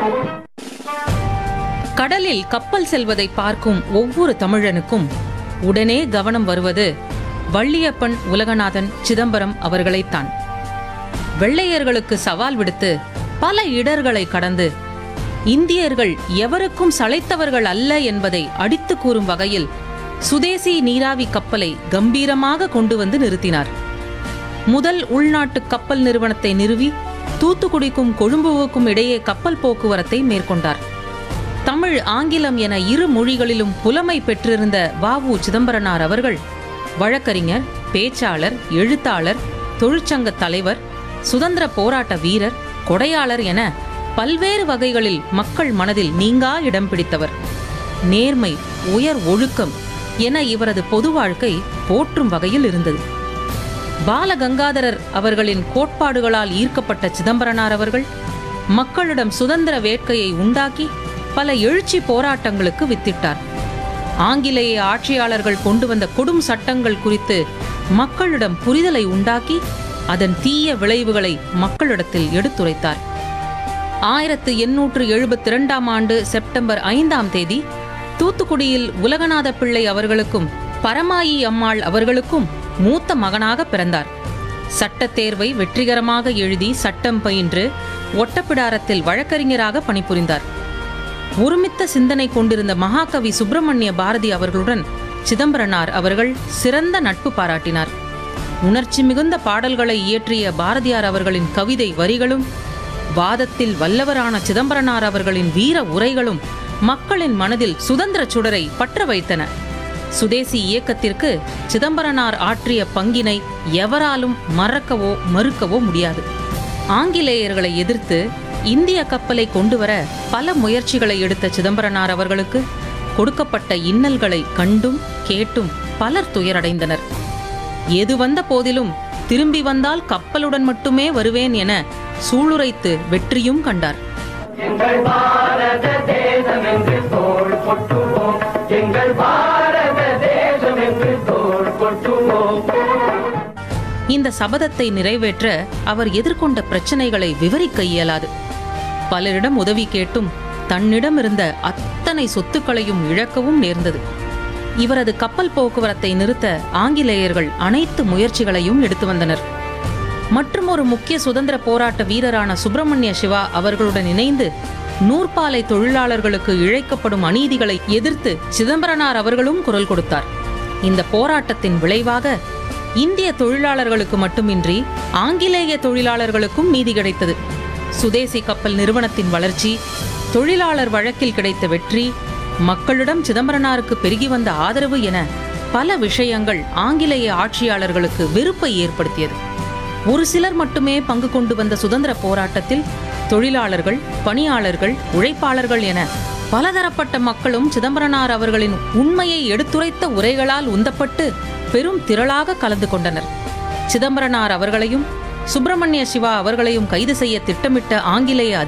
கடலில் கப்பல் செல்வதை பார்க்கும் ஒவ்வொரு தமிழனுக்கும் உடனே கவனம் வருவது வள்ளியப்பன் உலகநாதன் சிதம்பரம் அவர்களைத்தான் வெள்ளையர்களுக்கு சவால் விடுத்து பல இடர்களை கடந்து இந்தியர்கள் எவருக்கும் சளைத்தவர்கள் அல்ல என்பதை அடித்து கூறும் வகையில் சுதேசி நீராவி கப்பலை கம்பீரமாக கொண்டு வந்து நிறுத்தினார் முதல் உள்நாட்டு கப்பல் நிறுவனத்தை நிறுவி தூத்துக்குடிக்கும் கொழும்புவுக்கும் இடையே கப்பல் போக்குவரத்தை மேற்கொண்டார் தமிழ் ஆங்கிலம் என இரு மொழிகளிலும் புலமை பெற்றிருந்த வாவு சிதம்பரனார் அவர்கள் வழக்கறிஞர் பேச்சாளர் எழுத்தாளர் தொழிற்சங்க தலைவர் சுதந்திர போராட்ட வீரர் கொடையாளர் என பல்வேறு வகைகளில் மக்கள் மனதில் நீங்கா இடம் பிடித்தவர் நேர்மை உயர் ஒழுக்கம் என இவரது பொது வாழ்க்கை போற்றும் வகையில் இருந்தது பாலகங்காதரர் அவர்களின் கோட்பாடுகளால் ஈர்க்கப்பட்ட சிதம்பரனார் அவர்கள் மக்களிடம் சுதந்திர வேட்கையை உண்டாக்கி பல எழுச்சி போராட்டங்களுக்கு வித்திட்டார் ஆங்கிலேய ஆட்சியாளர்கள் கொண்டு வந்த கொடும் சட்டங்கள் குறித்து மக்களிடம் புரிதலை உண்டாக்கி அதன் தீய விளைவுகளை மக்களிடத்தில் எடுத்துரைத்தார் ஆயிரத்து எண்ணூற்று எழுபத்தி இரண்டாம் ஆண்டு செப்டம்பர் ஐந்தாம் தேதி தூத்துக்குடியில் உலகநாத பிள்ளை அவர்களுக்கும் பரமாயி அம்மாள் அவர்களுக்கும் மூத்த மகனாக பிறந்தார் சட்டத் தேர்வை வெற்றிகரமாக எழுதி சட்டம் பயின்று ஒட்டப்பிடாரத்தில் வழக்கறிஞராக பணிபுரிந்தார் ஒருமித்த சிந்தனை கொண்டிருந்த மகாகவி சுப்பிரமணிய பாரதி அவர்களுடன் சிதம்பரனார் அவர்கள் சிறந்த நட்பு பாராட்டினார் உணர்ச்சி மிகுந்த பாடல்களை இயற்றிய பாரதியார் அவர்களின் கவிதை வரிகளும் வாதத்தில் வல்லவரான சிதம்பரனார் அவர்களின் வீர உரைகளும் மக்களின் மனதில் சுதந்திர சுடரை பற்ற வைத்தன சுதேசி இயக்கத்திற்கு சிதம்பரனார் ஆற்றிய பங்கினை எவராலும் மறக்கவோ மறுக்கவோ முடியாது ஆங்கிலேயர்களை எதிர்த்து இந்திய கப்பலை கொண்டுவர பல முயற்சிகளை எடுத்த சிதம்பரனார் அவர்களுக்கு கொடுக்கப்பட்ட இன்னல்களை கண்டும் கேட்டும் பலர் துயரடைந்தனர் எது வந்த போதிலும் திரும்பி வந்தால் கப்பலுடன் மட்டுமே வருவேன் என சூளுரைத்து வெற்றியும் கண்டார் எங்கள் பாரத தேசம் என்று தோள் கொட்டுவோம் எங்கள் பாரத தேசம் என்று தோள் கொட்டுவோம் இந்த சபதத்தை நிறைவேற்ற அவர் எதிர்கொண்ட பிரச்சனைகளை விவரிக்க இயலாது பலரிடம் உதவி கேட்டும் தன்னிடம் இருந்த அத்தனை சொத்துக்களையும் இழக்கவும் நேர்ந்தது இவரது கப்பல் போக்குவரத்தை நிறுத்த ஆங்கிலேயர்கள் அனைத்து முயற்சிகளையும் எடுத்து வந்தனர் மற்றும் ஒரு முக்கிய சுதந்திர போராட்ட வீரரான சுப்பிரமணிய சிவா அவர்களுடன் இணைந்து நூற்பாலை தொழிலாளர்களுக்கு இழைக்கப்படும் அநீதிகளை எதிர்த்து சிதம்பரனார் அவர்களும் குரல் கொடுத்தார் இந்த போராட்டத்தின் விளைவாக இந்திய தொழிலாளர்களுக்கு மட்டுமின்றி ஆங்கிலேய தொழிலாளர்களுக்கும் நீதி கிடைத்தது சுதேசி கப்பல் நிறுவனத்தின் வளர்ச்சி தொழிலாளர் வழக்கில் கிடைத்த வெற்றி மக்களிடம் சிதம்பரனாருக்கு பெருகி வந்த ஆதரவு என பல விஷயங்கள் ஆங்கிலேய ஆட்சியாளர்களுக்கு வெறுப்பை ஏற்படுத்தியது ஒரு சிலர் மட்டுமே பங்கு கொண்டு வந்த சுதந்திர போராட்டத்தில் தொழிலாளர்கள் பணியாளர்கள் உழைப்பாளர்கள் என பலதரப்பட்ட மக்களும் சிதம்பரனார் அவர்களின் உண்மையை எடுத்துரைத்த உரைகளால் உந்தப்பட்டு பெரும் திரளாக கலந்து கொண்டனர் சிதம்பரனார் அவர்களையும் சுப்பிரமணிய சிவா அவர்களையும் கைது செய்ய திட்டமிட்ட ஆங்கிலேய